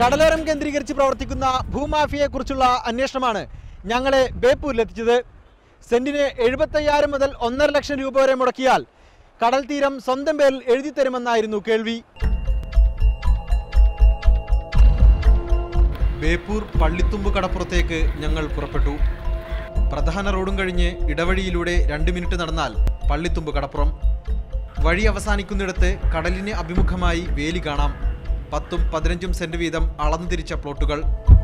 കടലോരം കേന്ദ്രീകരിച്ച് പ്രവർത്തിക്കുന്ന ഭൂമാഫിയെക്കുറിച്ചുള്ള അന്വേഷണമാണ് ഞങ്ങളെ ബേപ്പൂരിലെത്തിച്ചത് സെന്റിന് എഴുപത്തയ്യായിരം മുതൽ ഒന്നര ലക്ഷം രൂപ വരെ മുടക്കിയാൽ കടൽ തീരം സ്വന്തം പേരിൽ എഴുതി തരുമെന്നായിരുന്നു കേൾവി ബേപ്പൂർ പള്ളിത്തുമ്പ് കടപ്പുറത്തേക്ക് ഞങ്ങൾ പുറപ്പെട്ടു പ്രധാന റോഡും കഴിഞ്ഞ് ഇടവഴിയിലൂടെ രണ്ട് മിനിറ്റ് നടന്നാൽ പള്ളിത്തുമ്പ് കടപ്പുറം വഴി അവസാനിക്കുന്നിടത്ത് കടലിന് അഭിമുഖമായി വേലി കാണാം പത്തും പതിനഞ്ചും സെന്റ് വീതം അളന്നു തിരിച്ച പ്ലോട്ടുകൾ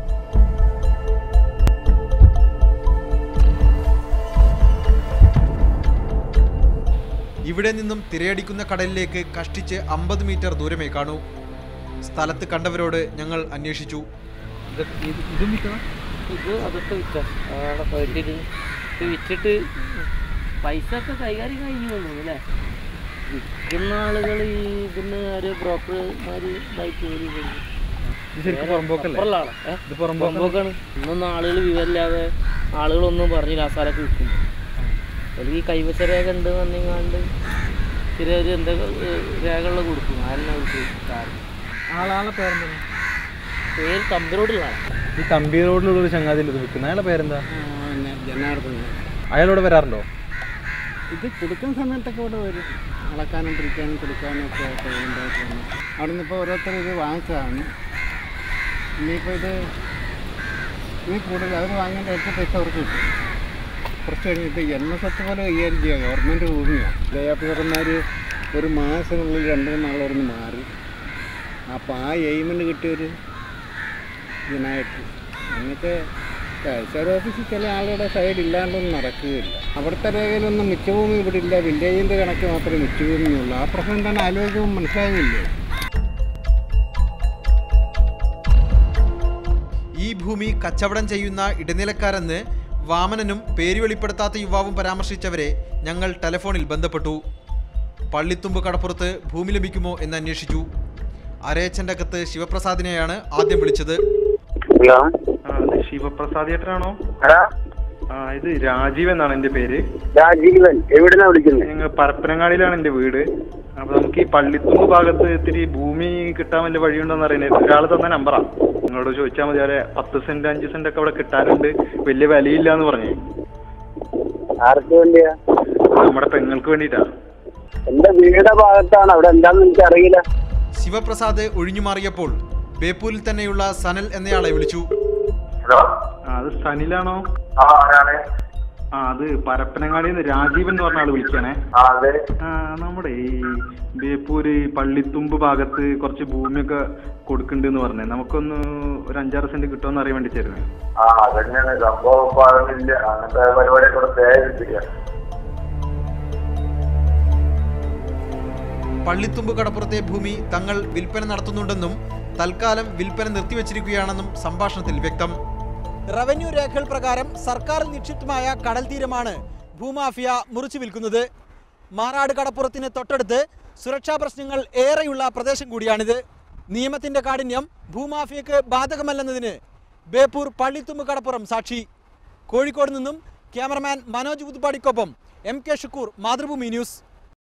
ഇവിടെ നിന്നും തിരയടിക്കുന്ന കടലിലേക്ക് കഷ്ടിച്ച് അമ്പത് മീറ്റർ ദൂരമേ കാണൂ സ്ഥലത്ത് കണ്ടവരോട് ഞങ്ങൾ അന്വേഷിച്ചു ഇത് അതൊക്കെ വിറ്റ അവിടെ പോയിട്ട് ഇത് വിറ്റിട്ട് പൈസ ഒക്കെ കൈകാര്യം കഴിഞ്ഞു തോന്നുന്നു അല്ലേ വിൽക്കുന്ന ആളുകൾ ഈ ഇതിന് ഒരു ബ്രോക്കർമാർ ഇതായിട്ട് ഒരു അപ്പുറമുള്ള ആളാ ഏ? പുറമ്പോക്കാണ് ഇന്നൊന്നും ആളുകൾ വിവരമില്ലാതെ ആളുകളൊന്നും പറഞ്ഞില്ല ആ സ്ഥലമൊക്കെ വിൽക്കും അല്ലെങ്കിൽ ഈ കൈവശ രേഖ ഉണ്ട് പറഞ്ഞാണ്ട് ചെറിയ ഒരു എന്തൊക്കെ രേഖകൾ കൊടുക്കും ആരെന്നെ അവർക്ക് കാരണം ആളാളെ പേരെന്താണ് പേര് തമ്പിരോടുള്ള ആളാണ് ഈ തമ്പി റോഡിലുള്ള ഒരു ചങ്ങാതിയിൽ ഇത് വിൽക്കുന്നത് അയാളെ പേരെന്താ പിന്നെ ജനാർദ്ദനൻ അയാളോട് വരാറുണ്ടോ ഇത് കൊടുക്കുന്ന സമയത്തൊക്കെ ഇവിടെ വരും അളക്കാനും പിടിക്കാനും കൊടുക്കാനും ഒക്കെ ആയിട്ട് ഉണ്ടായിട്ട് വന്നു അവിടെ നിന്ന് ഇപ്പോൾ ഓരോരുത്തർ ഇത് വാങ്ങിച്ചതാണ് ഇനിയിപ്പോൾ ഇത് ഇനി കൂടുതൽ അവർ വാങ്ങേണ്ട ഏറ്റവും പൈസ അവർക്ക് കിട്ടും കുറച്ച് കഴിഞ്ഞിട്ട് എൻ എസ് എസ് പോലെ കൈകാര്യം ചെയ്യുക ഗവൺമെൻറ് ഭൂമിയാണ് ദയാഫീസർമാർ ഒരു മാസത്തിനുള്ളിൽ രണ്ട് മൂന്ന് നാളോടൊന്ന് മാറി അപ്പോൾ ആ എയിമിന് കിട്ടിയൊരു ഇതിനായിട്ട് അങ്ങനത്തെ തഹസിൽ ഓഫീസിൽ ചില ആളുടെ സൈഡ് ഇല്ലാണ്ടൊന്നും നടക്കുകയില്ല അവിടുത്തെ രേഖയിലൊന്നും മിച്ചഭൂമി ഇവിടെ ഇല്ല വില്ലേജിൻ്റെ കണക്ക് മാത്രമേ മിച്ചഭൂമിയുള്ളൂ ആ പ്രശ്നം തന്നെ ആലോചിക്കുമ്പോൾ മനസ്സിലാകില്ലേ ഈ ഭൂമി കച്ചവടം ചെയ്യുന്ന ഇടനിലക്കാരെന്ന് വാമനനും പേര് വെളിപ്പെടുത്താത്ത യുവാവും പരാമർശിച്ചവരെ ഞങ്ങൾ ടെലഫോണിൽ ബന്ധപ്പെട്ടു പള്ളിത്തുമ്പ് കടപ്പുറത്ത് ഭൂമി ലഭിക്കുമോ എന്ന് അന്വേഷിച്ചു അരയച്ചൻ്റെ അകത്ത് ശിവപ്രസാദിനെയാണ് ആദ്യം വിളിച്ചത് ഹലോ ആ ഇത് ശിവപ്രസാദ് ചേട്ടനാണോ എടാ ആ ഇത് രാജീവ് എന്നാണ് എൻ്റെ പേര് രാജീവൻ എവിടുന്നാ വിളിക്കുന്നത് ഞങ്ങൾ പരപ്പനങ്ങാടിയിലാണ് എൻ്റെ വീട് അപ്പോൾ നമുക്ക് ഈ പള്ളിത്തുമ്പ് ഭാഗത്ത് ഇത്തിരി ഭൂമി കിട്ടാൻ വല്ല വഴിയുണ്ടോന്ന് അറിയുന്നത് ഒരാൾ തന്ന നമ്പറാ നിങ്ങളോട് ചോദിച്ചാൽ മതി അവരെ പത്ത് സെന്റ് അഞ്ച് സെന്റ് ഒക്കെ അവിടെ കിട്ടാനുണ്ട് വലിയ വിലയില്ല എന്ന് പറഞ്ഞു ആർക്ക് വേണ്ടിയാ നമ്മുടെ പെങ്ങൾക്ക് വേണ്ടിയിട്ടാ എന്റെ വീട് ഭാഗത്താണ് അവിടെ എന്താന്ന് എനിക്ക് അറിയില്ല ശിവപ്രസാദ് ഒഴിഞ്ഞുമാറിയപ്പോൾ ബേപ്പൂരിൽ തന്നെയുള്ള സനൽ എന്നയാളെ വിളിച്ചു ഹലോ ആ അത് സനിലാണോ ആ ആരാണ് ആ അത് പരപ്പനങ്ങാടിയിൽ നിന്ന് രാജീവൻ എന്ന് പറഞ്ഞ ആൾ വിളിക്കണേ ആ അതെ ആ നമ്മുടെ ഈ ബേപ്പൂര് പള്ളിത്തുമ്പ് ഭാഗത്ത് കുറച്ച് ഭൂമിയൊക്കെ കൊടുക്കുന്നുണ്ടെന്ന് പറഞ്ഞേ നമുക്കൊന്ന് ഒരു അഞ്ചാറ് സെന്റ് കിട്ടുമെന്ന് അറിയാൻ വേണ്ടി ചേരുന്നേ ആ അതന്നെയാണ് സംഭവം ഇപ്പൊ അതൊന്നുമില്ല അങ്ങനത്തെ പരിപാടിയൊക്കെ ഇവിടെ തയ്യാറെടുപ്പിക്കാം പള്ളിത്തുമ്പ് കടപ്പുറത്തെ ഭൂമി തങ്ങൾ വിൽപ്പന നടത്തുന്നുണ്ടെന്നും തൽക്കാലം വിൽപ്പന നിർത്തിവച്ചിരിക്കുകയാണെന്നും സംഭാഷണത്തിൽ വ്യക്തം റവന്യൂ രേഖകൾ പ്രകാരം സർക്കാർ നിക്ഷിപ്തമായ കടൽ തീരമാണ് ഭൂമാഫിയ മുറിച്ചു വിൽക്കുന്നത് മാറാട് കടപ്പുറത്തിന് തൊട്ടടുത്ത് സുരക്ഷാ പ്രശ്നങ്ങൾ ഏറെയുള്ള പ്രദേശം കൂടിയാണിത് നിയമത്തിന്റെ കാഠിന്യം ഭൂമാഫിയക്ക് ബാധകമല്ലെന്നതിന് ബേപ്പൂർ പള്ളിത്തുമ്പ് കടപ്പുറം സാക്ഷി കോഴിക്കോട് നിന്നും ക്യാമറമാൻ മനോജ് പുതുപ്പാടിക്കൊപ്പം M K Shukoor Mathrubhumi news